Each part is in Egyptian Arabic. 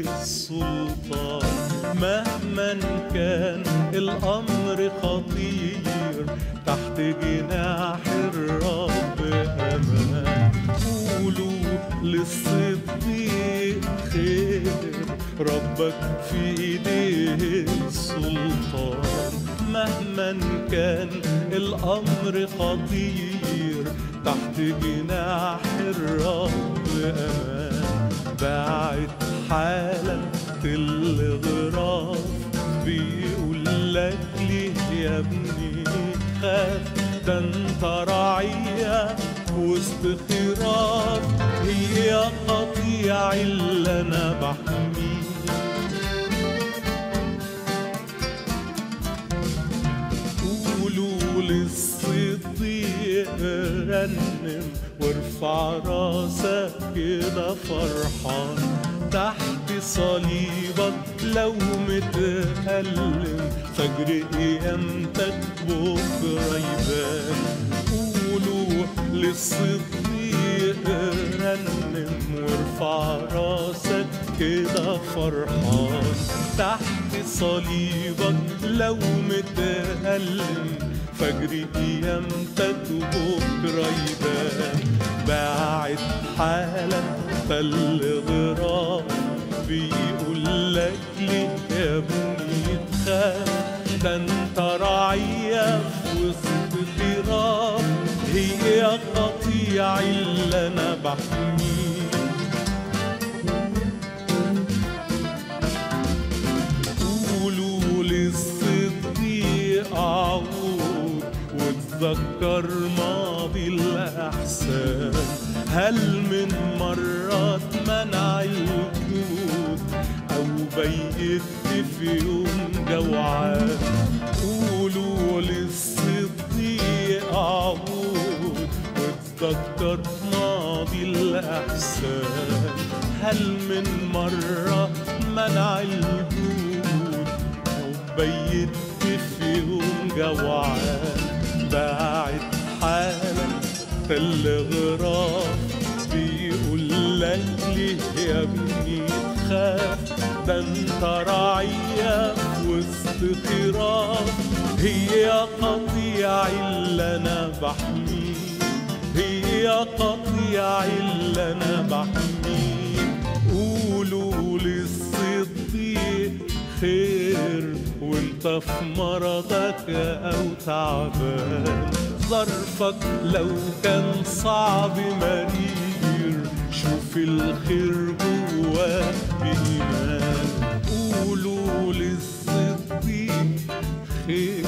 السلطان مهما كان الأمر خطير تحت جناح الرب أمان قولوا للصديق خير ربك في ايديه السلطان مهما كان الامر خطير تحت جناح الرب امان باعت حالا الغراف بيقول لك ليه يا ابني خاف ده انت رعيه وسط خراف هي قطيع اللي انا بحميه قولوا للصديق رنم وارفع راسك كده فرحان تحت صليبك لو متألم فجر قيامتك بكرة يبان قولوا للصديق رنم وارفع راسك كده فرحان تحت صليبك لو متألم فجر قيامتك بكرة يبان باعت حالا فالغراب بيقول لك ليه يا ابني تخاف ده انت رعية في وسط خراف هي قطيع اللي انا بحميه قولوا للصديق عود وتذكر ماضي الأحسان هل من مرات منع الجود أو بيت في يوم جوعان قولوا للصديق عود وتذكر ماضي الأحسان هل من مرة منع الجود أو بيت في يوم جوعان باعت حالا الغراب بيقول لك ليه يا ابني تخاف ده انت رعية وسط خراف هي قطيع اللي انا بحميه هي قطيع اللي انا بحميه قولوا للصديق خير وانت في مرضك او تعبان ظرفك لو كان صعب مرير شوف الخير جواه بإيمان قولوا للصديق خير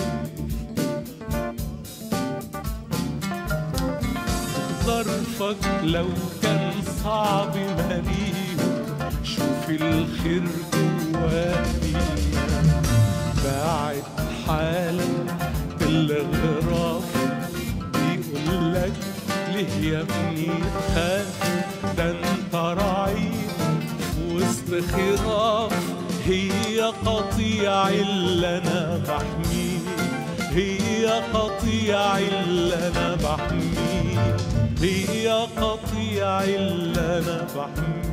ظرفك لو كان صعب مرير شوف الخير جواه بإيمان باعت حالا الغراف بيقول لك ليه يا ابني تخاف ده انت رعيف وسط خراف هي قطيع اللي انا بحميه هي قطيع اللي انا بحميه هي قطيع اللي انا بحميه